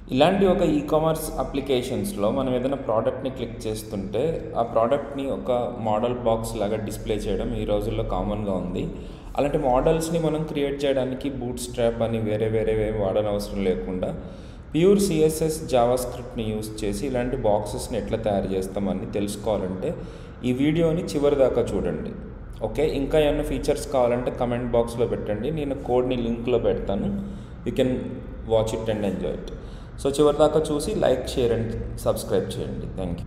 ఇలాంటి ఒక e commerce అప్లికేషన్స్లో మనం ఏదైనా ప్రోడక్ట్ని క్లిక్ చేస్తుంటే ఆ ప్రోడక్ట్ని ఒక మోడల్ బాక్స్ లాగా డిస్ప్లే చేయడం ఈ రోజుల్లో కామన్గా ఉంది అలాంటి మోడల్స్ని మనం క్రియేట్ చేయడానికి బూట్ స్ట్రాప్ అని వేరే వేరే ఏం వాడనవసరం లేకుండా ప్యూర్ సిఎస్ఎస్ జావా స్క్రిప్ట్ని యూస్ చేసి ఇలాంటి బాక్సెస్ని ఎట్లా తయారు చేస్తామని తెలుసుకోవాలంటే ఈ వీడియోని చివరి దాకా చూడండి ఓకే ఇంకా ఏమైనా ఫీచర్స్ కావాలంటే కమెంట్ బాక్స్లో పెట్టండి నేను కోడ్ని లింక్లో పెడతాను you can watch it and enjoy it so చివరి దాకా చూసి లైక్ షేర్ అండ్ సబ్స్క్రైబ్ చేయండి thank you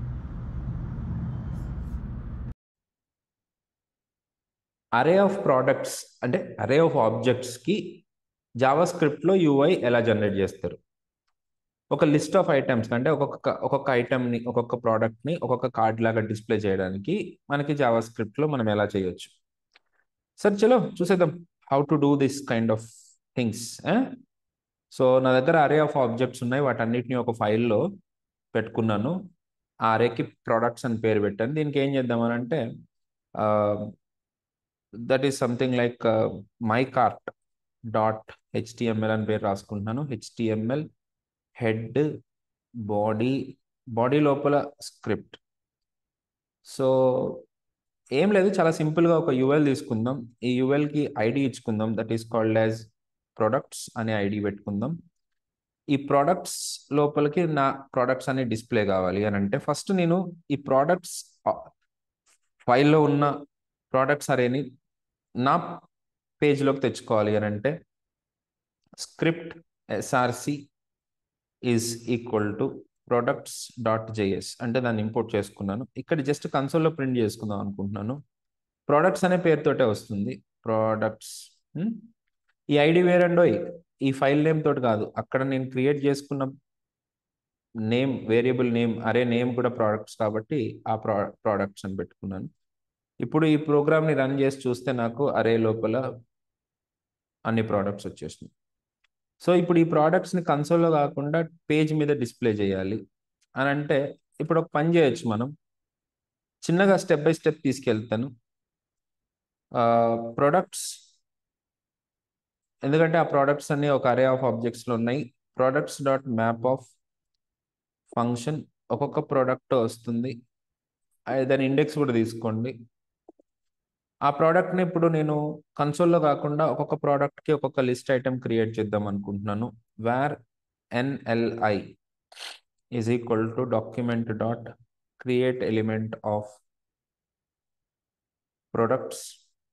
array of products అంటే అరే ఆఫ్ ఆబ్జెక్ట్స్కి జావా స్క్రిప్ట్లో యూఐ ఎలా జనరేట్ చేస్తారు ఒక లిస్ట్ ఆఫ్ ఐటమ్స్ అంటే ఒక్కొక్క ఒక్కొక్క ఐటమ్ని ఒక్కొక్క ప్రోడక్ట్ని ఒక్కొక్క కార్డ్ లాగా డిస్ప్లే చేయడానికి మనకి జావా స్క్రిప్ట్లో మనం ఎలా చేయొచ్చు సరే చలో చూసేద్దాం how to do this kind of things so నా దగ్గర అరే ఆఫ్ ఆబ్జెక్ట్స్ ఉన్నాయి వాటన్నిటిని ఒక ఫైల్లో పెట్టుకున్నాను ఆ అరేకి ప్రోడక్ట్స్ అని పేరు పెట్టాను దీనికి ఏం చేద్దామని అంటే that is something like my cart dot HTML అని పేరు రాసుకుంటున్నాను హెచ్టిఎంఎల్ హెడ్ బాడీ బాడీ లోపల స్క్రిప్ట్ సో ఏం లేదు చాలా సింపుల్గా ఒక యుఎల్ తీసుకుందాం ఈ యుఎల్కి ఐడి ఇచ్చుకుందాం that is called as products అనే ఐడి పెట్టుకుందాం ఈ ప్రోడక్ట్స్ లోపలికి నా ప్రోడక్ట్స్ అనే డిస్ప్లే కావాలి అని అంటే ఫస్ట్ నేను ఈ ప్రోడక్ట్స్ ఫైల్లో ఉన్న ప్రోడక్ట్స్ అరేని నా పేజ్లోకి తెచ్చుకోవాలి అని అంటే script SRC is equal to products dot JS అంటే దాన్ని ఇంపోర్ట్ చేసుకున్నాను ఇక్కడ జస్ట్ కన్సోల్లో ప్రింట్ చేసుకుందాం అనుకుంటున్నాను ప్రోడక్ట్స్ అనే పేరుతోటే వస్తుంది ప్రోడక్ట్స్ ఈ ఐడి వేరండో ఈ ఫైల్ నేమ్ తోటి కాదు అక్కడ నేను క్రియేట్ చేసుకున్న name variable name array name కూడా ప్రోడక్ట్స్ కాబట్టి ఆ ప్రో ప్రోడక్ట్స్ అని పెట్టుకున్నాను ఇప్పుడు ఈ ప్రోగ్రామ్ని రన్ చేసి చూస్తే నాకు అరే లోపల అన్ని ప్రోడక్ట్స్ వచ్చేసినాయి సో ఇప్పుడు ఈ ప్రోడక్ట్స్ని కన్సోల్లో కాకుండా పేజ్ మీద డిస్ప్లే చేయాలి అని అంటే ఇప్పుడు ఒక పని చేయొచ్చు మనం చిన్నగా స్టెప్ బై స్టెప్ తీసుకెళ్తాను ప్రొడక్ట్స్ ఎందుకంటే ఆ ప్రోడక్ట్స్ అన్ని ఒక అరే ఆఫ్ ఆబ్జెక్ట్స్లో ఉన్నాయి products dot map of function ఒక్కొక్క ప్రోడక్ట్ వస్తుంది దాని ఇండెక్స్ కూడా తీసుకోండి ఆ ప్రోడక్ట్ని ఇప్పుడు నేను కన్సోల్లో కాకుండా ఒక్కొక్క ప్రోడక్ట్కి ఒక్కొక్క లిస్ట్ ఐటమ్ క్రియేట్ చేద్దాం అనుకుంటున్నాను var NLI is equal to document dot create element of products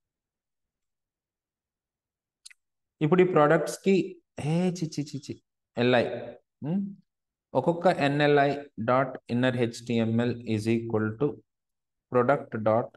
ఇప్పుడు ఈ ప్రోడక్ట్స్కి హే చిచి చిచి ఎల్ఐ ఒక్కొక్క NLI dot inner HTML is equal to product dot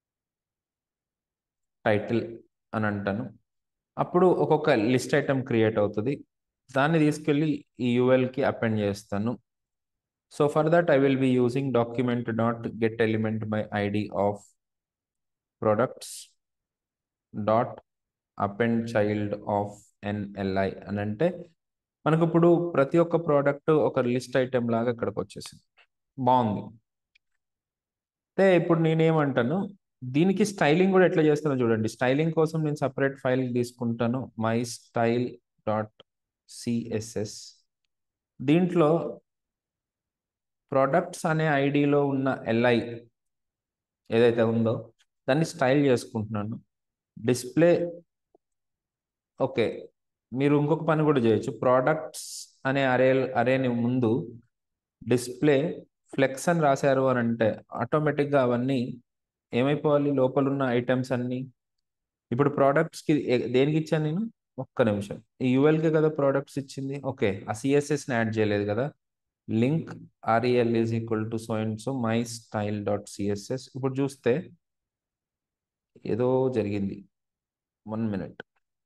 title అని అంటాను అప్పుడు ఒక్కొక్క లిస్ట్ ఐటమ్ క్రియేట్ అవుతుంది దాన్ని తీసుకెళ్ళి ఈ యూఎల్కి అపెండ్ చేస్తాను so for that I will be using document dot get element by ID of products dot append child of NLI అని అంటే మనకు ఇప్పుడు ప్రతి ఒక్క ప్రోడక్ట్ ఒక లిస్ట్ ఐటెం లాగా ఇక్కడికి వచ్చేసింది బాగుంది అయితే ఇప్పుడు నేనేమంటాను దీనికి స్టైలింగ్ కూడా ఎట్లా చేస్తానో చూడండి స్టైలింగ్ కోసం నేను సపరేట్ ఫైల్ తీసుకుంటాను మై స్టైల్ డాట్ సిఎస్ఎస్ దీంట్లో ప్రొడక్ట్స్ అనే ఐడిలో ఉన్న ఎల్ఐ ఏదైతే ఉందో దాన్ని స్టైల్ చేసుకుంటున్నాను డిస్ప్లే ఓకే మీరు ఇంకొక పని కూడా చేయొచ్చు ప్రోడక్ట్స్ అనే అరే అరేని ముందు డిస్ప్లే ఫ్లెక్స్ అని రాశారు అని అంటే ఆటోమేటిక్గా అవన్నీ ఏమైపోవాలి లోపల ఉన్న ఐటమ్స్ అన్నీ ఇప్పుడు ప్రోడక్ట్స్కి దేనికి ఇచ్చాను నేను ఒక్క నిమిషం ఈ యూఎల్కి కదా ప్రోడక్ట్స్ ఇచ్చింది ఓకే ఆ సిఎస్ఎస్ని యాడ్ చేయలేదు కదా link REL is equal to so and so my style dot CSS ఇప్పుడు చూస్తే ఏదో జరిగింది వన్ మినిట్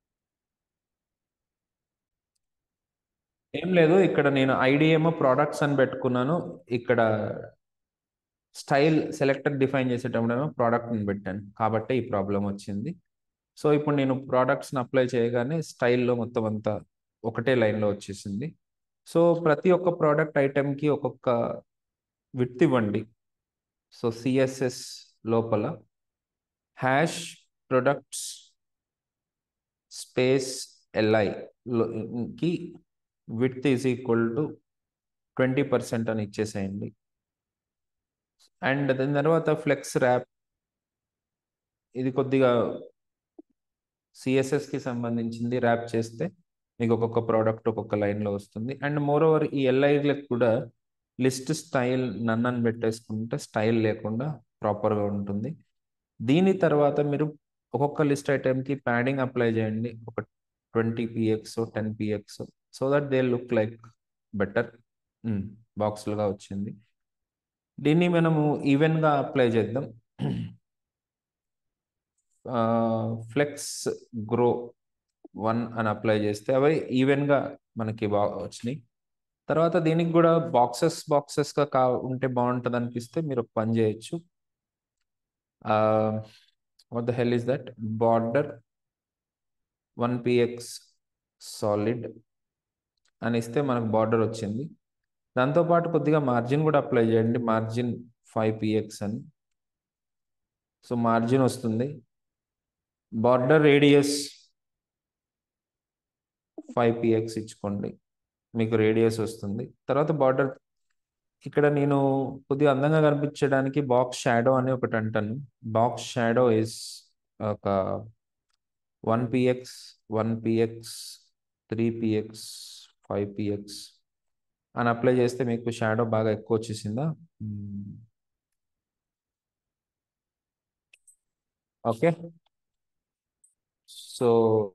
ఏం లేదు ఇక్కడ నేను ఐడి ఏమో ప్రోడక్ట్స్ అని పెట్టుకున్నాను ఇక్కడ స్టైల్ సెలెక్టర్ డిఫైన్ చేసేటప్పుడు ఏమో ప్రోడక్ట్ అని పెట్టాను కాబట్టి ఈ ప్రాబ్లం వచ్చింది సో ఇప్పుడు నేను ప్రోడక్ట్స్ని అప్లై చేయగానే స్టైల్లో మొత్తం అంతా ఒకటే లైన్లో వచ్చేసింది సో ప్రతి ఒక్క ప్రోడక్ట్ ఐటెంకి ఒక్కొక్క విత్ ఇవ్వండి సో సిఎస్ఎస్ లోపల హ్యాష్ ప్రొడక్ట్స్ స్పేస్ ఎల్ఐ కి width is equal to twenty percent అని ఇచ్చేసేయండి అండ్ దాని తర్వాత ఫ్లెక్స్ ర్యాప్ ఇది కొద్దిగా సిఎస్ఎస్కి సంబంధించింది ర్యాప్ చేస్తే మీకు ఒక్కొక్క ప్రోడక్ట్ ఒక్కొక్క లైన్లో వస్తుంది అండ్ మోర్ ఓవర్ ఈ ఎల్ఐలకు కూడా లిస్ట్ స్టైల్ నన్ అని పెట్టేసుకుంటే స్టైల్ లేకుండా ప్రాపర్గా ఉంటుంది దీని తర్వాత మీరు ఒక్కొక్క లిస్ట్ ఐటెంకి ప్యాడింగ్ అప్లై చేయండి ఒక twenty PX ten PX so that they look like better బాక్స్లుగా వచ్చింది దీన్ని మనము ఈవెన్గా అప్లై చేద్దాం ఫ్లెక్స్ గ్రో వన్ అని అప్లై చేస్తే అవి ఈవెన్గా మనకి బాగా వచ్చినాయి తర్వాత దీనికి కూడా బాక్సెస్ బాక్సెస్గా కా ఉంటే బాగుంటుంది అనిపిస్తే మీరు ఒక పని చేయొచ్చు what the hell is that border one PX solid అని ఇస్తే మనకు బార్డర్ వచ్చింది దాంతోపాటు కొద్దిగా మార్జిన్ కూడా అప్లై చేయండి మార్జిన్ ఫైవ్ పిఎక్స్ అని సో మార్జిన్ వస్తుంది బార్డర్ రేడియస్ ఫైవ్ పిఎక్స్ ఇచ్చుకోండి మీకు రేడియస్ వస్తుంది తర్వాత బార్డర్ ఇక్కడ నేను కొద్దిగా అందంగా కనిపించడానికి బాక్స్ షాడో అని ఒకటి అంటాను బాక్స్ షాడో ఇస్ ఒక one PX one PX three PX five PX అని అప్లై చేస్తే మీకు షాడో బాగా ఎక్కువ వచ్చేసిందా ఓకే సో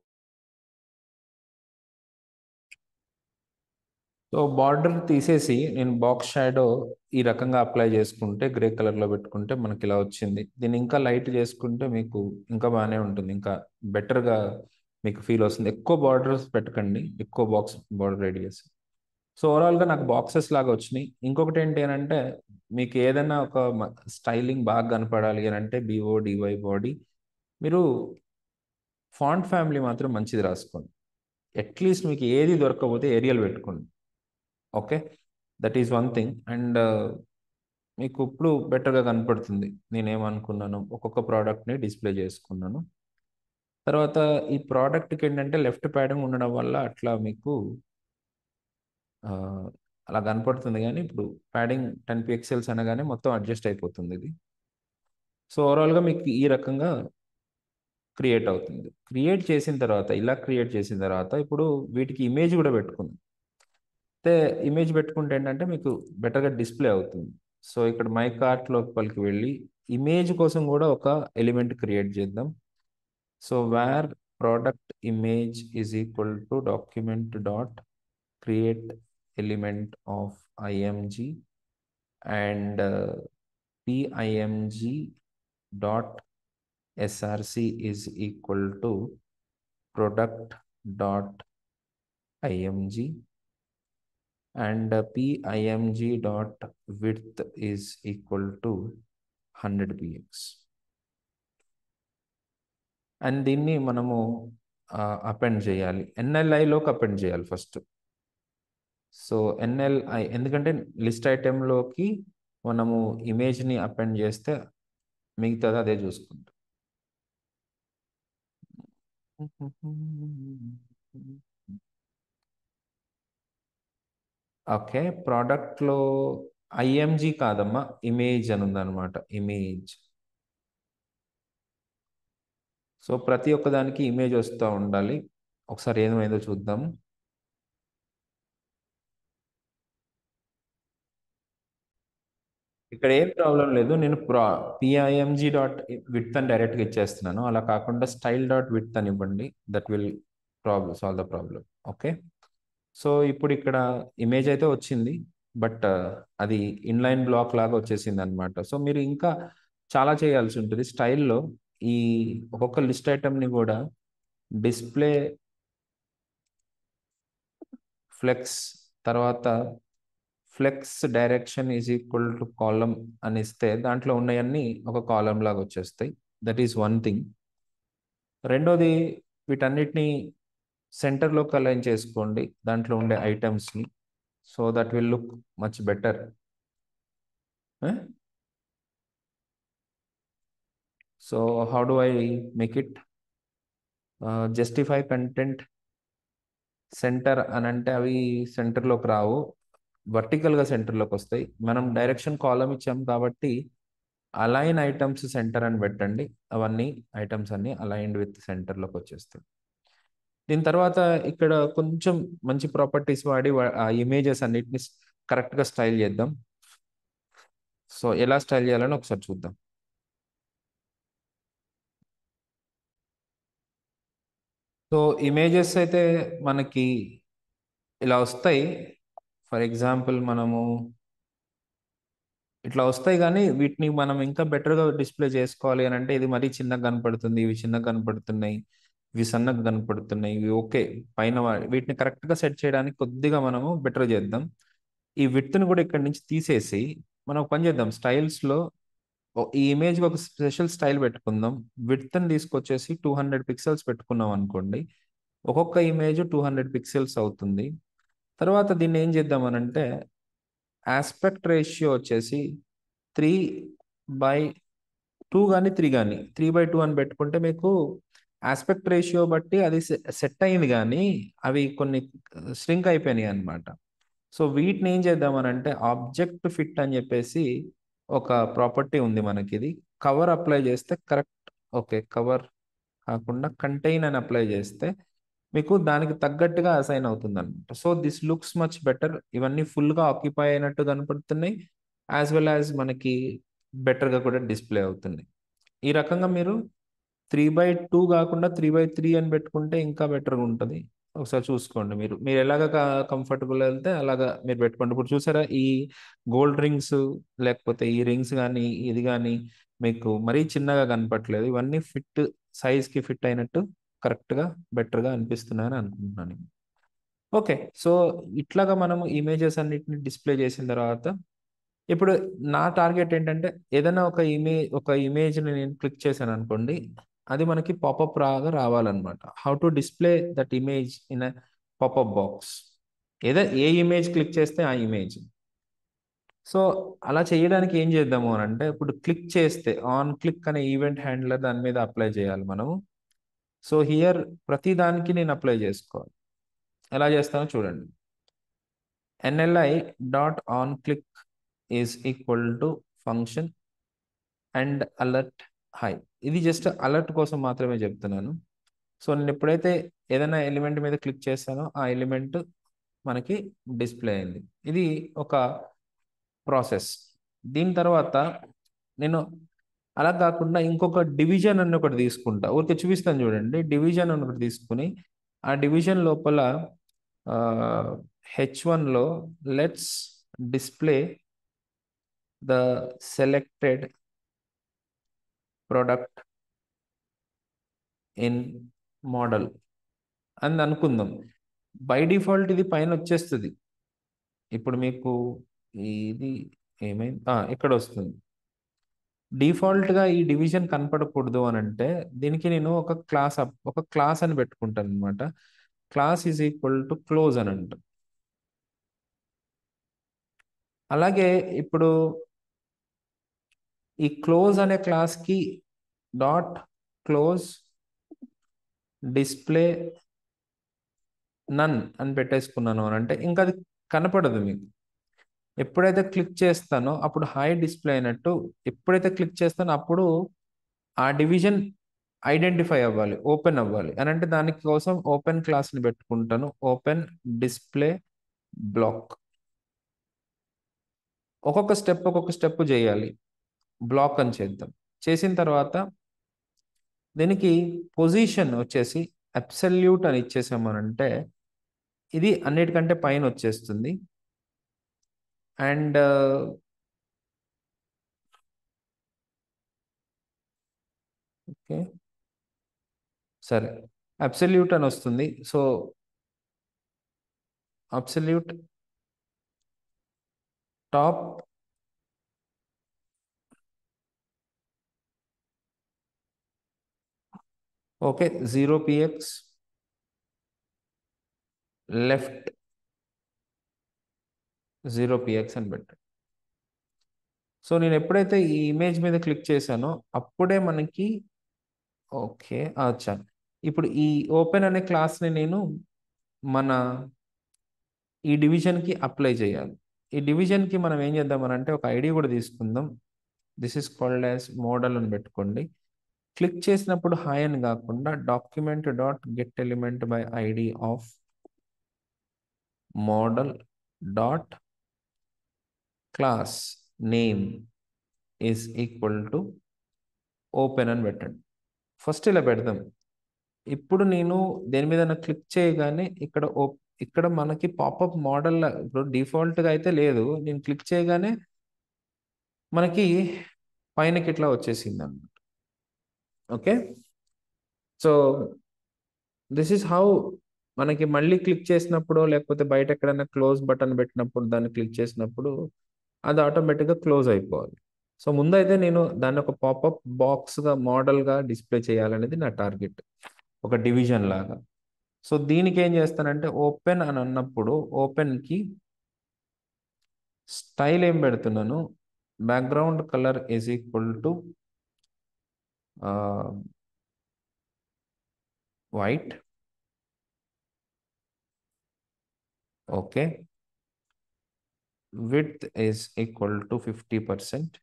సో బార్డర్ తీసేసి నేను బాక్స్ షాడో ఈ రకంగా అప్లై చేసుకుంటే గ్రే కలర్లో పెట్టుకుంటే మనకి ఇలా వచ్చింది దీన్ని ఇంకా లైట్ చేసుకుంటే మీకు ఇంకా బాగానే ఉంటుంది ఇంకా బెటర్గా మీకు ఫీల్ వస్తుంది ఎక్కువ బార్డర్స్ పెట్టకండి ఎక్కువ బాక్స్ బార్డర్ రేడియస్ సో ఓవరాల్గా నాకు బాక్సెస్ లాగా వచ్చినాయి ఇంకొకటి ఏంటి అని అంటే మీకు ఏదైనా ఒక స్టైలింగ్ బాగా కనపడాలి అని అంటే బిఓ డివై బాడీ మీరు ఫాంట్ ఫ్యామిలీ మాత్రం మంచిది రాసుకోండి అట్లీస్ట్ మీకు ఏది దొరకకపోతే ఏరియల్ పెట్టుకోండి okay that is one thing and మీకు ఇప్పుడు బెటర్గా కనపడుతుంది నేనేమనుకున్నాను ఒక్కొక్క ప్రోడక్ట్ని డిస్ప్లే చేసుకున్నాను తర్వాత ఈ ప్రోడక్ట్కి ఏంటంటే లెఫ్ట్ ప్యాడింగ్ ఉండడం వల్ల అట్లా మీకు అలా కనపడుతుంది కానీ ఇప్పుడు ప్యాడింగ్ టెన్ పిక్సెల్స్ అనగానే మొత్తం అడ్జస్ట్ అయిపోతుంది ఇది సో ఓవరాల్గా మీకు ఈ రకంగా క్రియేట్ అవుతుంది క్రియేట్ చేసిన తర్వాత ఇలా క్రియేట్ చేసిన తర్వాత ఇప్పుడు వీటికి ఇమేజ్ కూడా పెట్టుకుంది అయితే ఇమేజ్ పెట్టుకుంటే ఏంటంటే మీకు బెటర్గా డిస్ప్లే అవుతుంది సో ఇక్కడ మై కార్ట్ లోపలికి వెళ్ళి ఇమేజ్ కోసం కూడా ఒక ఎలిమెంట్ క్రియేట్ చేద్దాం so var product image is equal to document dot create element of IMG and PIMG dot SRC is equal to product dot IMG and uh, pimg dot width is equal to 100 px and దీన్ని మనము append చేయాలి ఎన్ఎల్ఐలోకి append చేయాలి first so NLI ఎందుకంటే list ఐటెంలోకి మనము ఇమేజ్ని append చేస్తే మిగతాది అదే చూసుకుంటాం ఓకే ప్రోడక్ట్లో ఐఎంజీ కాదమ్మా ఇమేజ్ అని ఉందన్నమాట ఇమేజ్ సో ప్రతి ఒక్కదానికి ఇమేజ్ వస్తూ ఉండాలి ఒకసారి ఏమైందో చూద్దాం ఇక్కడ ఏం ప్రాబ్లం లేదు నేను ప్రా పిఐఎంజీ డాట్ విత్ అని డైరెక్ట్గా ఇచ్చేస్తున్నాను అలా కాకుండా స్టైల్ డాట్ విత్ అని ఇవ్వండి that will problem solve the problem okay so ఇప్పుడు ఇక్కడ ఇమేజ్ అయితే వచ్చింది బట్ అది ఇన్లైన్ బ్లాక్ లాగా వచ్చేసింది అనమాట సో మీరు ఇంకా చాలా చేయాల్సి ఉంటుంది స్టైల్లో ఈ ఒక్కొక్క లిస్ట్ ఐటమ్ని కూడా డిస్ప్లే ఫ్లెక్స్ తర్వాత flex direction is equal to column అని ఇస్తే దాంట్లో ఉన్నవన్నీ ఒక కాలం లాగా వచ్చేస్తాయి దట్ ఈస్ వన్ థింగ్ రెండోది వీటన్నిటిని సెంటర్లోకి అలైన్ చేసుకోండి దాంట్లో ఉండే ఐటమ్స్ని so that will look much better so how do I make it justify content center అని అంటే అవి సెంటర్లోకి రావు వర్టికల్గా సెంటర్లోకి వస్తాయి మనం డైరెక్షన్ కాలం ఇచ్చాం కాబట్టి అలైన్ ఐటమ్స్ సెంటర్ అని పెట్టండి అవన్నీ ఐటమ్స్ అన్ని అలైన్డ్ విత్ సెంటర్లోకి వచ్చేస్తాయి దీని తర్వాత ఇక్కడ కొంచెం మంచి ప్రాపర్టీస్ వాడి వా- ఆ ఇమేజెస్ అన్నిటిని కరెక్ట్గా స్టైల్ చేద్దాం సో ఎలా స్టైల్ చేయాలని ఒకసారి చూద్దాం సో ఇమేజెస్ అయితే మనకి ఇలా వస్తాయి ఫర్ ఎగ్జాంపుల్ మనము ఇట్లా వస్తాయి కానీ వీటిని మనం ఇంకా బెటర్గా డిస్ప్లే చేసుకోవాలి అని అంటే ఇది మరీ చిన్నగా కనపడుతుంది ఇవి చిన్నగా కనపడుతున్నాయి ఇవి సన్నగా కనపడుతున్నాయి ఇవి ఓకే పైన వా- వీటిని కరెక్ట్గా సెట్ చేయడానికి కొద్దిగా మనము బెటర్ చేద్దాం ఈ విడ్త్ని కూడా ఇక్కడ నుంచి తీసేసి మనం ఒక పని చేద్దాం స్టైల్స్లో ఈ ఇమేజ్కి ఒక స్పెషల్ స్టైల్ పెట్టుకుందాం విడ్త్ని తీసుకొచ్చేసి టూ హండ్రెడ్ పిక్సెల్స్ పెట్టుకున్నాం అనుకోండి ఒక్కొక్క ఇమేజ్ టూ హండ్రెడ్ పిక్సెల్స్ అవుతుంది తర్వాత దీన్ని ఏం చేద్దామనంటే ఆస్పెక్ట్ రేషియో వచ్చేసి త్రీ బై టూ కానీ త్రీ కానీ త్రీ బై టూ అని పెట్టుకుంటే మీకు ఆస్పెక్ట్ రేషియో బట్టి అది సెట్ అయింది కానీ అవి కొన్ని స్ట్రింక్ అయిపోయినాయి అన్నమాట సో వీటిని ఏం చేద్దామనంటే ఆబ్జెక్ట్ ఫిట్ అని చెప్పేసి ఒక ప్రాపర్టీ ఉంది మనకి ఇది కవర్ అప్లై చేస్తే కరెక్ట్ ఓకే కవర్ కాకుండా కంటైన్ అని అప్లై చేస్తే మీకు దానికి తగ్గట్టుగా అసైన్ అవుతుంది అనమాట so this looks much better ఇవన్నీ ఫుల్గా ఆక్యుపై అయినట్టు కనపడుతున్నాయి యాజ్ వెల్ యాజ్ మనకి బెటర్గా కూడా డిస్ప్లే అవుతున్నాయి ఈ రకంగా మీరు త్రీ బై టూ కాకుండా త్రీ బై త్రీ అని పెట్టుకుంటే ఇంకా బెటర్గా ఉంటుంది ఒకసారి చూసుకోండి మీరు మీరు ఎలాగ కంఫర్టబుల్ వెళ్తే అలాగా మీరు పెట్టుకోండి ఇప్పుడు చూసారా ఈ గోల్డ్ రింగ్స్ లేకపోతే ఈ రింగ్స్ కానీ ఇది కానీ మీకు మరీ చిన్నగా కనపట్లేదు ఇవన్నీ ఫిట్ సైజ్కి ఫిట్ అయినట్టు కరెక్ట్గా బెటర్గా అనిపిస్తున్నాయని అనుకుంటున్నాను ఓకే సో ఇట్లాగా మనము ఇమేజెస్ అన్నిటిని డిస్ప్లే చేసిన తర్వాత ఇప్పుడు నా టార్గెట్ ఏంటంటే ఏదైనా ఒక ఇమేజ్ ఒక ఇమేజ్ని నేను క్లిక్ చేశాను అనుకోండి అది మనకి పాపప్ రాగా రావాలన్నమాట how to display that image in a popup box ఏదో ఏ ఇమేజ్ క్లిక్ చేస్తే ఆ ఇమేజ్ సో అలా చేయడానికి ఏం చేద్దాము అని అంటే ఇప్పుడు క్లిక్ చేస్తే ఆన్ క్లిక్ అనే ఈవెంట్ హ్యాండ్లర్ దాని మీద అప్లై చేయాలి మనము సో హియర్ ప్రతి దానికి నేను అప్లై చేసుకోవాలి ఎలా చేస్తానో చూడండి NLI dot on click is equal to function and alert hi ఇది జస్ట్ అలర్ట్ కోసం మాత్రమే చెప్తున్నాను సో నేను ఎప్పుడైతే ఏదైనా ఎలిమెంట్ మీద క్లిక్ చేస్తానో ఆ ఎలిమెంట్ మనకి డిస్ప్లే అయింది ఇది ఒక ప్రాసెస్ దీని తర్వాత నేను అలా కాకుండా ఇంకొక డివిజన్ అని ఒకటి తీసుకుంటా ఊరికే చూపిస్తాను చూడండి డివిజన్ అని ఒకటి తీసుకుని ఆ డివిజన్ లోపల హెచ్ వన్లో let's display the selected product in modal అని అనుకుందాం బై డిఫాల్ట్ ఇది పైన వచ్చేస్తుంది ఇప్పుడు మీకు ఇది ఏమైంది ఆ, ఇక్కడ వస్తుంది డిఫాల్ట్గా ఈ డివిజన్ కనపడకూడదు అని అంటే దీనికి నేను ఒక క్లాస్ ఒక క్లాస్ అని పెట్టుకుంటాను అనమాట class is equal to close అని అంట అలాగే ఇప్పుడు ఈ క్లోజ్ అనే క్లాస్కి డాట్ క్లోజ్ డిస్ప్లే నన్ అని పెట్టేసుకున్నాను అని అంటే ఇంకా అది కనపడదు మీకు ఎప్పుడైతే క్లిక్ చేస్తానో అప్పుడు హై డిస్ప్లే అయినట్టు ఎప్పుడైతే క్లిక్ చేస్తానో అప్పుడు ఆ డివిజన్ ఐడెంటిఫై అవ్వాలి ఓపెన్ అవ్వాలి అని అంటే దానికి కోసం ఓపెన్ క్లాస్ని పెట్టుకుంటాను ఓపెన్ డిస్ప్లే బ్లాక్ ఒక్కొక్క స్టెప్ ఒక్కొక్క స్టెప్ చేయాలి బ్లాక్ అని చేద్దాం చేసిన తర్వాత దీనికి పొజిషన్ వచ్చేసి అబ్సల్యూట్ అని ఇచ్చేసామనంటే ఇది అన్నిటికంటే పైన వచ్చేస్తుంది అండ్ ఓకే సరే అబ్సల్యూట్ అని వస్తుంది so absolute top okay zero PX left zero PX అని పెట్టండి సో నేను ఎప్పుడైతే ఈ ఇమేజ్ మీద క్లిక్ చేశానో అప్పుడే మనకి ఓకే అచ్చా ఇప్పుడు ఈ ఓపెన్ అనే క్లాస్ని నేను మన ఈ డివిజన్కి అప్లై చేయాలి ఈ డివిజన్కి మనం ఏం చేద్దామనంటే ఒక ఐడి కూడా తీసుకుందాం this is called as modal అని పెట్టుకోండి క్లిక్ చేసినప్పుడు హాయ్ అని కాకుండా document dot get element by ID of modal dot class name is equal to open అని పెట్టండి ఫస్ట్ ఇలా పెడదాం ఇప్పుడు నేను దేని మీద క్లిక్ చేయగానే ఇక్కడ ఓ- ఇక్కడ మనకి పాపప్ మోడల్ ఇప్పుడు డిఫాల్ట్గా అయితే లేదు నేను క్లిక్ చేయగానే మనకి పైనకి ఇట్లా వచ్చేసింది అన్నమాట okay so this is how మనకి మళ్ళీ క్లిక్ చేసినప్పుడు లేకపోతే బయట ఎక్కడైనా క్లోజ్ బటన్ పెట్టినప్పుడు దాన్ని క్లిక్ చేసినప్పుడు అది ఆటోమేటిక్గా క్లోజ్ అయిపోవాలి సో ముందైతే నేను దాన్ని ఒక పాపప్ బాక్స్గా మోడల్గా డిస్ప్లే చేయాలనేది నా టార్గెట్ ఒక డివిజన్ లాగా సో దీనికి ఏం చేస్తానంటే ఓపెన్ అని అన్నప్పుడు ఓపెన్కి స్టైల్ ఏం పెడుతున్నాను background color is equal to white okay width is equal to 50%.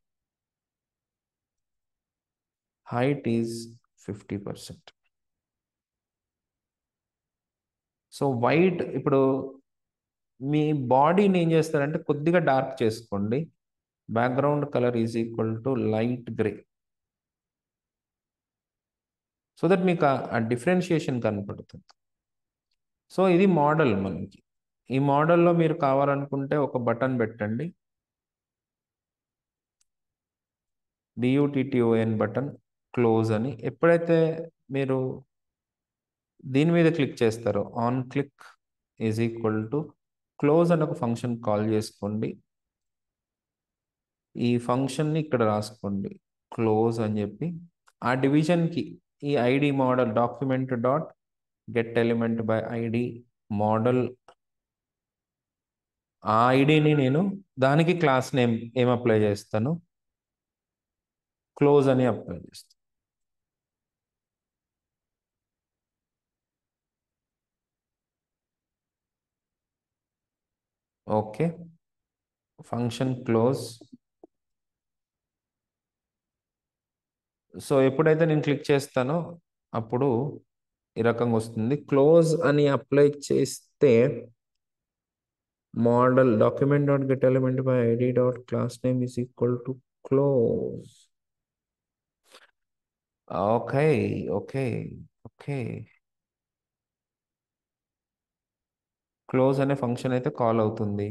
Height is 50%. So white ఇప్పుడు మీ బాడీని ఏం చేస్తారంటే కొద్దిగా డార్క్ చేసుకోండి background color is equal to light grey so that మీకు ఆ డిఫరెన్షియేషన్ కనపడుతుంది సో ఇది మోడల్ మనకి ఈ మోడల్లో మీరు కావాలనుకుంటే ఒక బటన్ పెట్టండి డియూటిటిఓఎన్ బటన్ క్లోజ్ అని ఎప్పుడైతే మీరు దీని మీద క్లిక్ చేస్తారో on click is equal to close అని ఒక ఫంక్షన్ కాల్ చేసుకోండి ఈ ఫంక్షన్ని ఇక్కడ రాసుకోండి క్లోజ్ అని చెప్పి ఆ డివిజన్కి ఈ ID modal document dot get element by ID modal ఆ ఐడిని నేను దానికి క్లాస్ నేమ్ ఏం అప్లై చేస్తాను క్లోజ్ అని అప్లై చేస్తాను ఓకే ఫంక్షన్ క్లోజ్ సో ఎప్పుడైతే నేను క్లిక్ చేస్తానో అప్పుడు ఈ రకంగా వస్తుంది క్లోజ్ అని అప్లై చేస్తే modal document dot get element by ID dot class name is equal to close okay okay okay close అనే ఫంక్షన్ అయితే కాల్ అవుతుంది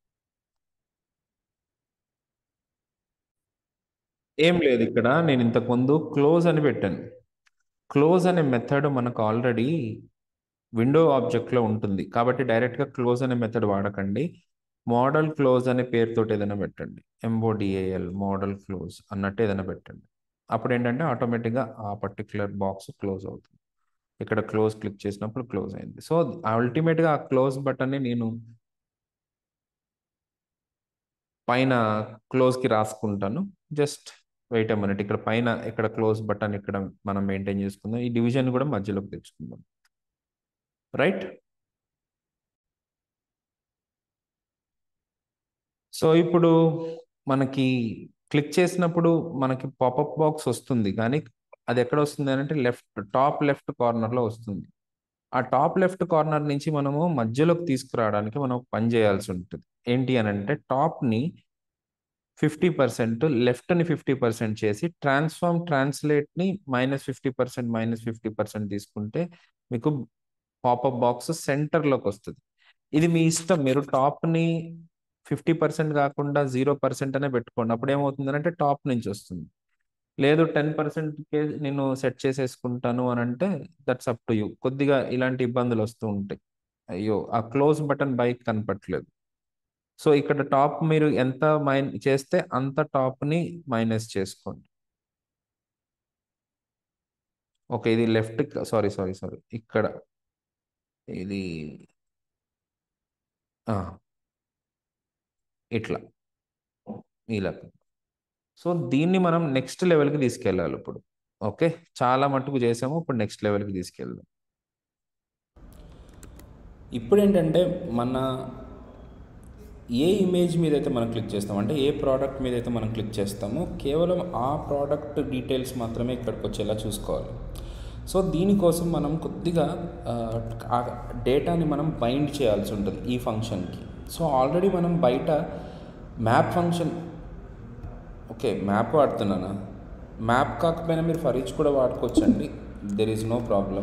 ఏం లేదు ఇక్కడ నేను ఇంతకుముందు క్లోజ్ అని పెట్టాను క్లోజ్ అనే మెథడ్ మనకు ఆల్రెడీ విండో ఆబ్జెక్ట్లో ఉంటుంది కాబట్టి డైరెక్ట్గా క్లోజ్ అనే మెథడ్ వాడకండి మోడల్ క్లోజ్ అనే పేరుతోటి ఏదైనా పెట్టండి ఎంఓడిఏఎల్ మోడల్ క్లోజ్ అన్నట్టు ఏదైనా పెట్టండి అప్పుడు ఏంటంటే ఆటోమేటిక్గా ఆ పర్టికులర్ బాక్స్ క్లోజ్ అవుతుంది ఇక్కడ క్లోజ్ క్లిక్ చేసినప్పుడు క్లోజ్ అయింది సో అల్టిమేట్గా ఆ క్లోజ్ బటన్ని నేను పైన క్లోజ్కి రాసుకుంటాను జస్ట్ వెయిట్ మినిట్ ఇక్కడ పైన ఇక్కడ క్లోజ్ బటన్ ఇక్కడ మనం మెయింటైన్ చేసుకుందాం ఈ డివిజన్ కూడా మధ్యలోకి తెచ్చుకుందాం రైట్ సో ఇప్పుడు మనకి క్లిక్ చేసినప్పుడు మనకి పాపప్ బాక్స్ వస్తుంది కానీ అది ఎక్కడ వస్తుంది అంటే లెఫ్ట్ టాప్ లెఫ్ట్ కార్నర్లో వస్తుంది ఆ టాప్ లెఫ్ట్ కార్నర్ నుంచి మనము మధ్యలోకి తీసుకురావడానికి మనం ఒక పని చేయాల్సి ఉంటుంది ఏంటి అని అంటే టాప్ని ఫిఫ్టీ పర్సెంట్ లెఫ్ట్ని ఫిఫ్టీ పర్సెంట్ చేసి ట్రాన్స్ఫార్మ్ ట్రాన్స్లేట్ని minus fifty percent minus fifty percent తీసుకుంటే మీకు పాపప్ బాక్స్ సెంటర్లోకి వస్తుంది ఇది మీ ఇష్టం మీరు టాప్ని ఫిఫ్టీ పర్సెంట్ కాకుండా జీరో పర్సెంట్ అనే పెట్టుకోండి అప్పుడు ఏమవుతుంది అంటే టాప్ నుంచి వస్తుంది లేదు టెన్ పర్సెంట్కే నేను సెట్ చేసేసుకుంటాను అని అంటే దట్స్ అప్ టు యూ కొద్దిగా ఇలాంటి ఇబ్బందులు వస్తూ ఉంటాయి అయ్యో ఆ క్లోజ్ బటన్ బైక్ కనపట్లేదు సో ఇక్కడ టాప్ మీరు ఎంత మైన్ చేస్తే అంత టాప్ని మైనస్ చేసుకోండి ఓకే ఇది లెఫ్ట్ సారీ సారీ సారీ ఇక్కడ ఇది ఆ, ఇట్లా ఇలా సో దీన్ని మనం నెక్స్ట్ లెవెల్కి తీసుకెళ్ళాలి ఇప్పుడు ఓకే చాలా మట్టుకు చేసాము ఇప్పుడు నెక్స్ట్ లెవెల్కి తీసుకెళ్దాం ఇప్పుడు ఏంటంటే మన ఏ ఇమేజ్ మీద అయితే మనం క్లిక్ చేస్తాం అంటే ఏ ప్రోడక్ట్ మీద అయితే మనం క్లిక్ చేస్తామో కేవలం ఆ ప్రోడక్ట్ డీటెయిల్స్ మాత్రమే ఇక్కడికి వచ్చేలా చూసుకోవాలి సో దీనికోసం మనం కొద్దిగా ఆ డేటాని మనం బైండ్ చేయాల్సి ఉంటుంది ఈ ఫంక్షన్కి సో ఆల్రెడీ మనం బయట మ్యాప్ ఫంక్షన్ ఓకే మ్యాప్ వాడుతున్నానా మ్యాప్ కాకపోయినా మీరు ఫర్ ఈచ్ కూడా వాడుకోవచ్చండి there is no problem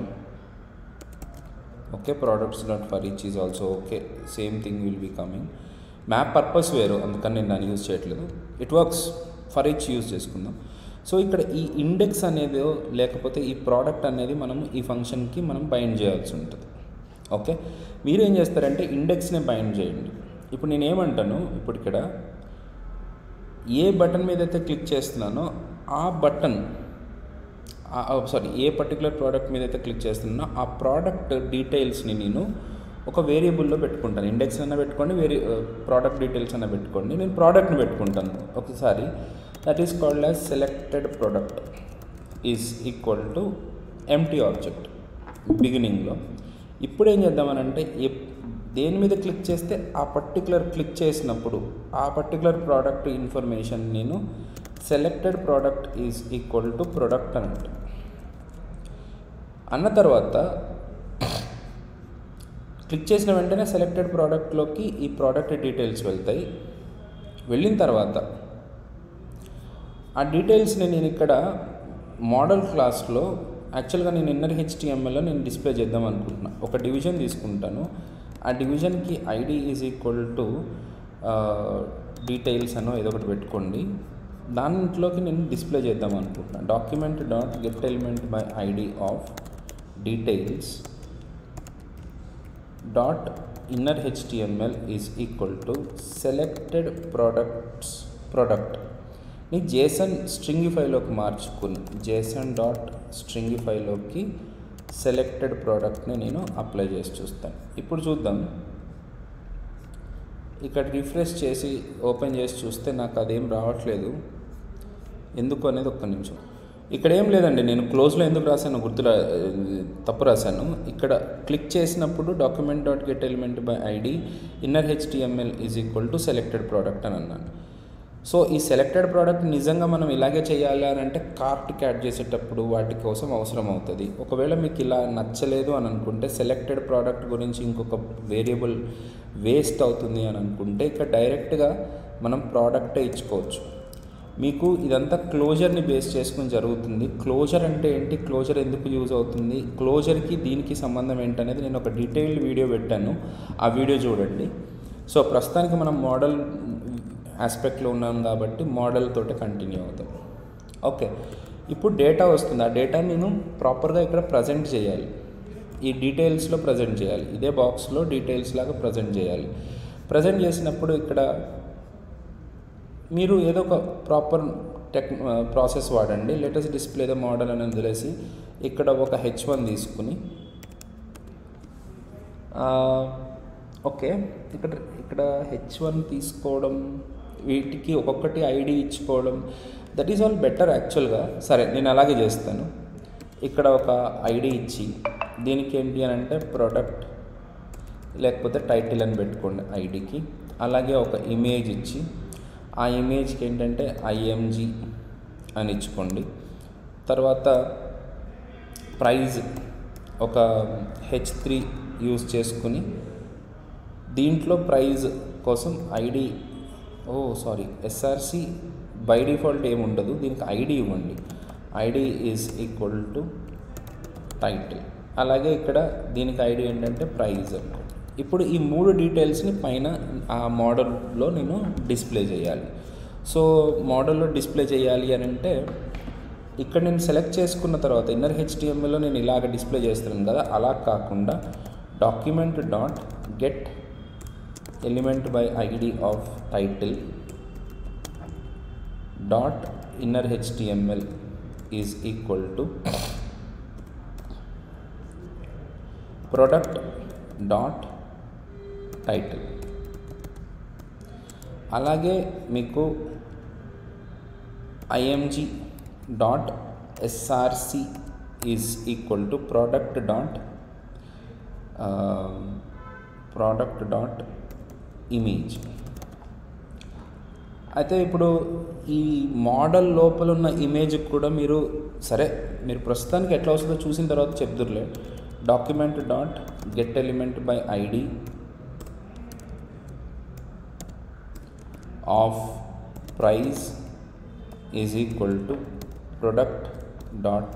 okay products not for each is also okay same thing will be coming map purpose వేరు అందుకని నేను దాన్ని యూజ్ చేయట్లేదు it works for each use చేసుకుందాం సో ఇక్కడ ఈ ఇండెక్స్ అనేది లేకపోతే ఈ ప్రోడక్ట్ అనేది మనం ఈ ఫంక్షన్కి మనం బైండ్ చేయాల్సి ఉంటుంది ఓకే మీరు ఏం చేస్తారంటే ఇండెక్స్నే బైండ్ చేయండి ఇప్పుడు నేను ఏమంటాను ఇప్పుడు ఇక్కడ ఏ బటన్ మీద అయితే క్లిక్ చేస్తున్నానో ఆ బటన్ సారీ ఏ పర్టికులర్ ప్రోడక్ట్ మీద అయితే క్లిక్ చేస్తున్నానో ఆ ప్రోడక్ట్ డీటెయిల్స్ని నేను ఒక వేరియబుల్లో పెట్టుకుంటాను ఇండెక్స్ అయినా పెట్టుకోండి వేరే ప్రోడక్ట్ డీటెయిల్స్ అయినా పెట్టుకోండి నేను ప్రోడక్ట్ని పెట్టుకుంటాను ఒకసారి that is called as selected product is equal to empty object బిగినింగ్లో ఇప్పుడు ఏం చేద్దామనంటే ఏ దేని మీద క్లిక్ చేస్తే ఆ పర్టికులర్ క్లిక్ చేసినప్పుడు ఆ పర్టికులర్ ప్రోడక్ట్ ఇన్ఫర్మేషన్ నేను selected product is equal to product అన్నట్టు అన్న తర్వాత క్లిక్ చేసిన వెంటనే సెలెక్టెడ్ ప్రోడక్ట్లోకి ఈ ప్రోడక్ట్ డీటెయిల్స్ వెళ్తాయి వెళ్ళిన తర్వాత ఆ డీటెయిల్స్ని నేను ఇక్కడ మోడల్ క్లాస్లో యాక్చువల్గా నేను ఇన్నర్ హెచ్టిఎంఎల్లో నేను డిస్ప్లే చేద్దాం అనుకుంటున్నా ఒక డివిజన్ తీసుకుంటాను ఆ డివిజన్కి ID is equal to details అనో ఏదో ఒకటి పెట్టుకోండి దాంట్లోకి నేను డిస్ప్లే చేద్దాం అనుకుంటున్నాను document dot get element by ID of details dot inner HTML is equal to selected products product ని జేసన్ స్ట్రింగిఫైలోకి మార్చుకుని జేసన్ డాట్ స్ట్రింగిఫైలోకి సెలెక్టెడ్ ప్రోడక్ట్ని నేను అప్లై చేసి చూస్తాను ఇప్పుడు చూద్దాం ఇక్కడ రిఫ్రెష్ చేసి ఓపెన్ చేసి చూస్తే నాకు అదేం రావట్లేదు ఎందుకు అనేది ఒక్క నిమిషం ఇక్కడ ఏం లేదండి నేను క్లోజ్లో ఎందుకు రాశాను గుర్తు రా తప్పు రాశాను ఇక్కడ క్లిక్ చేసినప్పుడు document dot get element by ID inner HTML is equal to selected product అని అన్నాను సో ఈ సెలెక్టెడ్ ప్రోడక్ట్ నిజంగా మనం ఇలాగే చేయాలి అని అంటే కార్ట్కి యాడ్ చేసేటప్పుడు వాటి కోసం అవసరం అవుతుంది ఒకవేళ మీకు ఇలా నచ్చలేదు అని అనుకుంటే సెలెక్టెడ్ ప్రోడక్ట్ గురించి ఇంకొక వేరియబుల్ వేస్ట్ అవుతుంది అని అనుకుంటే ఇక్కడ డైరెక్ట్గా మనం ప్రోడక్టే ఇచ్చుకోవచ్చు మీకు ఇదంతా క్లోజర్ని బేస్ చేసుకుని జరుగుతుంది క్లోజర్ అంటే ఏంటి క్లోజర్ ఎందుకు యూజ్ అవుతుంది క్లోజర్కి దీనికి సంబంధం ఏంటనేది నేను ఒక డీటెయిల్డ్ వీడియో పెట్టాను ఆ వీడియో చూడండి సో ప్రస్తుతానికి మనం మోడల్ ఆస్పెక్ట్లో ఉన్నాం కాబట్టి మోడల్ తోటి కంటిన్యూ అవుతాం ఓకే ఇప్పుడు డేటా వస్తుంది ఆ డేటా నేను ప్రాపర్గా ఇక్కడ ప్రజెంట్ చేయాలి ఈ డీటెయిల్స్లో ప్రజెంట్ చేయాలి ఇదే బాక్స్లో డీటెయిల్స్ లాగా ప్రజెంట్ చేయాలి ప్రజెంట్ చేసినప్పుడు ఇక్కడ మీరు ఏదో ఒక ప్రాపర్ టెక్ ప్రాసెస్ వాడండి లేటెస్ట్ డిస్ప్లే ద మోడల్ అని వదిలేసి ఇక్కడ ఒక హెచ్ వన్ తీసుకుని ఓకే ఇక్కడ ఇక్కడ హెచ్ వన్ తీసుకోవడం వీటికి ఒక్కొక్కటి ఐడి ఇచ్చుకోవడం దట్ ఈజ్ ఆల్ బెటర్ యాక్చువల్గా సరే నేను అలాగే చేస్తాను ఇక్కడ ఒక ఐడి ఇచ్చి దీనికి ఏంటి అని అంటే ప్రోడక్ట్ లేకపోతే టైటిల్ అని పెట్టుకోండి ఐడికి అలాగే ఒక ఇమేజ్ ఇచ్చి ఆ ఇమేజ్కి ఏంటంటే ఐఎంజి అని ఇచ్చుకోండి తర్వాత ప్రైజ్ ఒక హెచ్ త్రీ యూజ్ చేసుకుని దీంట్లో ప్రైజ్ కోసం ID oh sorry SRC by default ఏమి ఉండదు దీనికి ఐడి ఇవ్వండి ID is equal to title అలాగే ఇక్కడ దీనికి ఐడి ఏంటంటే ప్రైజ్ అనుకో ఇప్పుడు ఈ మూడు డీటెయిల్స్ని పైన ఆ మోడల్లో నేను డిస్ప్లే చేయాలి సో మోడల్లో డిస్ప్లే చేయాలి అని అంటే ఇక్కడ నేను సెలెక్ట్ చేసుకున్న తర్వాత ఇన్నర్ హెచ్డిఎంఎల్లో నేను ఇలాగ డిస్ప్లే చేస్తున్నాను కదా అలా కాకుండా document dot get element by ID of title dot inner HTML is equal to product dot title అలాగే మీకు IMG dot SRC is equal to product dot product dot image అయితే ఇప్పుడు ఈ మోడల్ లోపల ఉన్న ఇమేజ్ కూడా మీరు సరే మీరు ప్రస్తుతానికి ఎట్లా వస్తుందో చూసిన తర్వాత చెప్తుర్లే document dot get element by ID of price is equal to product dot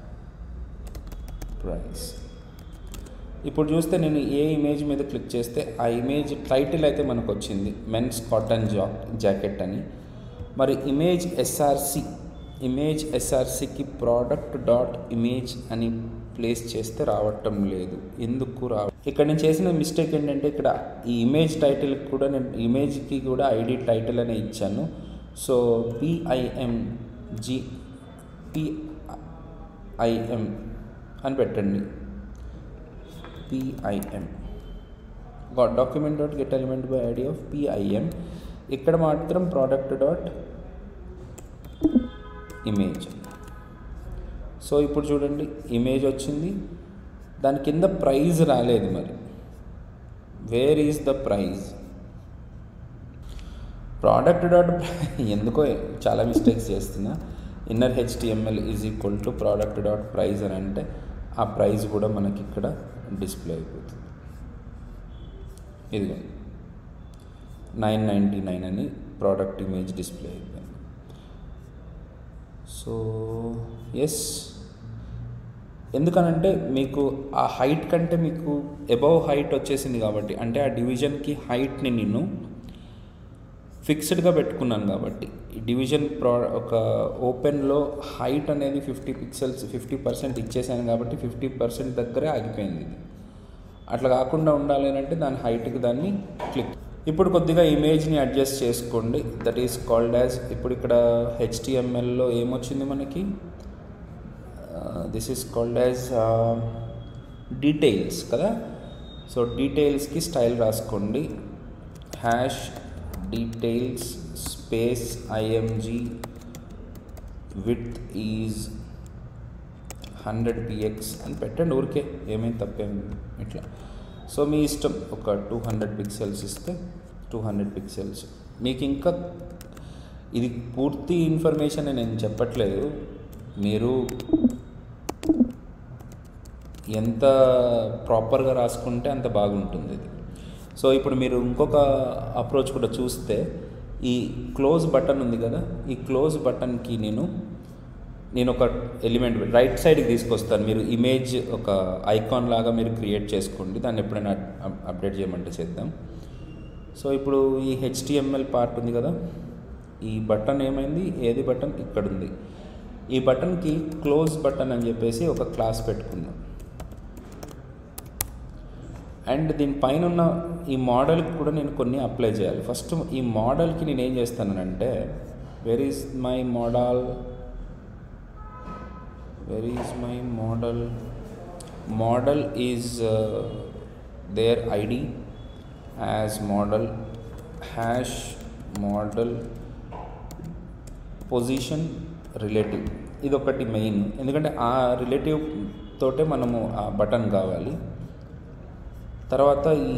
price ఇప్పుడు చూస్తే నేను ఏ ఇమేజ్ మీద క్లిక్ చేస్తే ఆ ఇమేజ్ టైటిల్ అయితే మనకు వచ్చింది మెన్స్ కాటన్ జా జాకెట్ అని మరి ఇమేజ్ ఎస్ఆర్సి ఇమేజ్ ఎస్ఆర్సికి ప్రోడక్ట్ డాట్ ఇమేజ్ అని ప్లేస్ చేస్తే రావటం లేదు ఎందుకు రా ఇక్కడ నేను చేసిన మిస్టేక్ ఏంటంటే ఇక్కడ ఈ ఇమేజ్ టైటిల్ కూడా నేను ఇమేజ్కి కూడా ఐడి టైటిల్ అనే ఇచ్చాను సో పిఐఎం జి పిఐఎం అని పెట్టండి PIM document dot get element by ID of PIM ఇక్కడ మాత్రం ప్రోడక్ట్ డాట్ ఇమేజ్ సో ఇప్పుడు చూడండి ఇమేజ్ వచ్చింది దాని కింద ప్రైజ్ రాలేదు మరి where is the price product dot ఎందుకో చాలా మిస్టేక్స్ చేస్తున్నా inner HTML is equal to product dot price అని అంటే ఆ ప్రైజ్ కూడా మనకి ఇక్కడ డిస్ప్లే అయిపోతుంది ఇదిగో నైన్ నైంటీ నైన్ అని ప్రోడక్ట్ ఇమేజ్ డిస్ప్లే అయిపోయింది సో ఎస్ ఎందుకనంటే మీకు ఆ హైట్ కంటే మీకు అబవ్ హైట్ వచ్చేసింది కాబట్టి అంటే ఆ డివిజన్కి హైట్ని నేను ఫిక్స్డ్గా పెట్టుకున్నాను కాబట్టి ఈ డివిజన్ ప్రో ఒక ఓపెన్లో హైట్ అనేది ఫిఫ్టీ పిక్సెల్స్ ఫిఫ్టీ పర్సెంట్ ఇచ్చేసాను కాబట్టి ఫిఫ్టీ పర్సెంట్ దగ్గరే ఆగిపోయింది ఇది అట్లా కాకుండా ఉండాలి అంటే దాని హైట్కి దాన్ని క్లిక్ ఇప్పుడు కొద్దిగా ఇమేజ్ని అడ్జస్ట్ చేసుకోండి దట్ ఈస్ కాల్డ్ యాజ్ ఇప్పుడు ఇక్కడ హెచ్టిఎంఎల్లో ఏమొచ్చింది మనకి this is called as details కదా సో డీటెయిల్స్కి స్టైల్ రాసుకోండి hash details space IMG width is hundred px అని పెట్టండి ఊరికే ఏమైంది తప్పేం ఇట్లా సో మీ ఇష్టం ఒక టూ హండ్రెడ్ పిక్సెల్స్ ఇస్తే టూ హండ్రెడ్ పిక్సెల్స్ మీకు ఇంకా ఇది పూర్తి ఇన్ఫర్మేషన్ నేను చెప్పట్లేదు మీరు ఎంత ప్రాపర్గా రాసుకుంటే అంత బాగుంటుంది ఇది సో ఇప్పుడు మీరు ఇంకొక అప్రోచ్ కూడా చూస్తే ఈ క్లోజ్ బటన్ ఉంది కదా ఈ క్లోజ్ బటన్కి నేను నేను ఒక ఎలిమెంట్ రైట్ సైడ్కి తీసుకొస్తాను మీరు ఇమేజ్ ఒక ఐకాన్ లాగా మీరు క్రియేట్ చేసుకోండి దాన్ని ఎప్పుడైనా అప్డేట్ చేయమంటే చేద్దాం సో ఇప్పుడు ఈ హెచ్టిఎంఎల్ పార్ట్ ఉంది కదా ఈ బటన్ ఏమైంది ఏది బటన్ ఇక్కడ ఉంది ఈ బటన్కి క్లోజ్ బటన్ అని చెప్పేసి ఒక క్లాస్ పెట్టుకుందాం అండ్ దీనిపైన ఉన్న ఈ మోడల్కి కూడా నేను కొన్ని అప్లై చేయాలి ఫస్ట్ ఈ మోడల్కి నేను ఏం చేస్తానంటే where is my modal where is my modal modal is there ID as modal hash modal position relative ఇది ఒకటి మెయిన్ ఎందుకంటే ఆ రిలేటివ్ తోటే మనము ఆ బటన్ కావాలి తర్వాత ఈ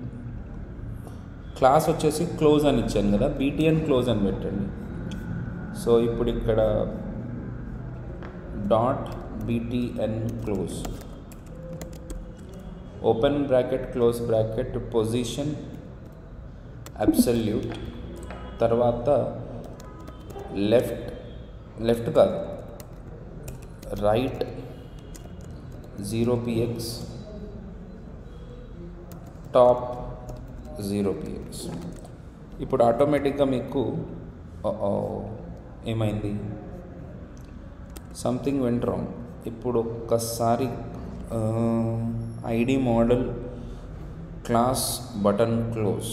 క్లాస్ వచ్చేసి క్లోజ్ అని ఇచ్చాను కదా బీటీఎన్ క్లోజ్ అని పెట్టండి సో ఇప్పుడు ఇక్కడ dot BTN close open bracket close bracket position absolute తర్వాత లెఫ్ట్ లెఫ్ట్ కాదు right zero px top zero px ఇప్పుడు ఆటోమేటిక్గా మీకు ఏమైంది సంథింగ్ వెంట్ రాంగ్ ఇప్పుడు ఒక్కసారి ID modal class button close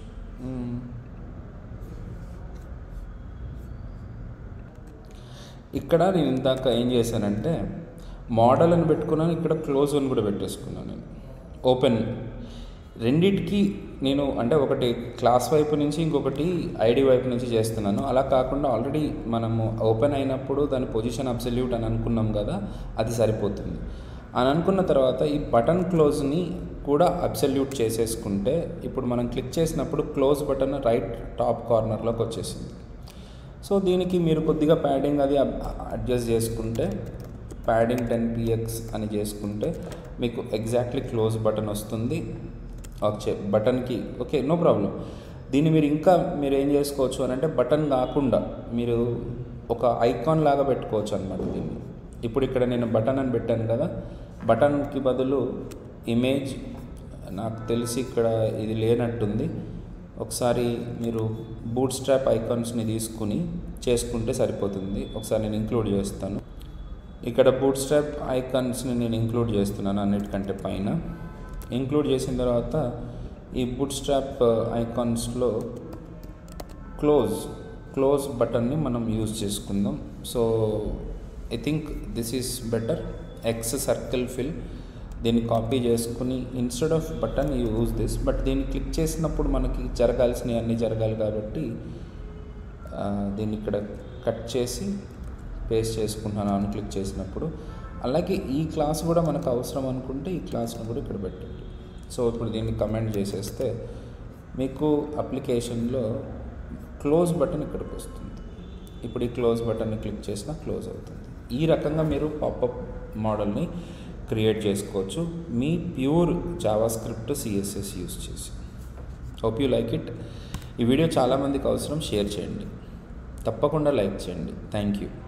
ఇక్కడ నేను ఇందాక ఏం చేశానంటే మోడల్ అని పెట్టుకున్నాను ఇక్కడ క్లోజ్ అని కూడా పెట్టేసుకున్నాను నేను ఓపెన్ రెండిటికి నేను అంటే ఒకటి క్లాస్ వైపు నుంచి ఇంకొకటి ఐడి వైపు నుంచి చేస్తున్నాను అలా కాకుండా ఆల్రెడీ మనము ఓపెన్ అయినప్పుడు దాని పొజిషన్ అబ్సల్యూట్ అని అనుకున్నాం కదా అది సరిపోతుంది అని అనుకున్న తర్వాత ఈ బటన్ క్లోజ్ని కూడా అబ్సల్యూట్ చేసేసుకుంటే ఇప్పుడు మనం క్లిక్ చేసినప్పుడు క్లోజ్ బటన్ రైట్ టాప్ కార్నర్లోకి వచ్చేసింది సో దీనికి మీరు కొద్దిగా ప్యాడింగ్ అది అడ్జస్ట్ చేసుకుంటే ప్యాడింగ్ టెన్ పిఎక్స్ అని చేసుకుంటే మీకు ఎగ్జాక్ట్లీ క్లోజ్ బటన్ వస్తుంది వచ్చే బటన్కి ఓకే నో ప్రాబ్లం దీన్ని మీరు ఇంకా మీరు ఏం చేసుకోవచ్చు అని అంటే బటన్ కాకుండా మీరు ఒక ఐకాన్ లాగా పెట్టుకోవచ్చు అనమాట దీన్ని ఇప్పుడు ఇక్కడ నేను బటన్ అని పెట్టాను కదా బటన్కి బదులు ఇమేజ్ నాకు తెలిసి ఇక్కడ ఇది లేనట్టుంది ఒకసారి మీరు బూట్ స్ట్రాప్ ఐకాన్స్ని తీసుకుని చేసుకుంటే సరిపోతుంది ఒకసారి నేను ఇంక్లూడ్ చేస్తాను ఇక్కడ బూట్ స్ట్రాప్ ఐకాన్స్ని నేను ఇంక్లూడ్ చేస్తున్నాను అన్నిటికంటే పైన ఇంక్లూడ్ చేసిన తర్వాత ఈ బూట్ స్ట్రాప్ ఐకాన్స్లో క్లోజ్ క్లోజ్ బటన్ని మనం యూజ్ చేసుకుందాం so I think this is better X circle fill దీన్ని కాపీ చేసుకుని instead of button use this but దీన్ని క్లిక్ చేసినప్పుడు మనకి జరగాల్సినవి అన్నీ జరగాలి కాబట్టి ఆ, దీన్ని ఇక్కడ కట్ చేసి పేస్ట్ చేసుకుంటున్నాను అని క్లిక్ చేసినప్పుడు అలాగే ఈ క్లాస్ కూడా మనకు అవసరం అనుకుంటే ఈ క్లాస్ను కూడా ఇక్కడ పెట్టండి సో ఇప్పుడు దీన్ని కమెంట్ చేసేస్తే మీకు అప్లికేషన్లో క్లోజ్ బటన్ ఇక్కడికి వస్తుంది ఇప్పుడు ఈ క్లోజ్ బటన్ని క్లిక్ చేసినా క్లోజ్ అవుతుంది ఈ రకంగా మీరు పాపప్ మోడల్ని క్రియేట్ చేసుకోవచ్చు మీ pure JavaScript CSS use చేసి హోప్ యూ లైక్ ఇట్ ఈ వీడియో చాలామందికి అవసరం షేర్ చేయండి తప్పకుండా లైక్ చేయండి థ్యాంక్ యూ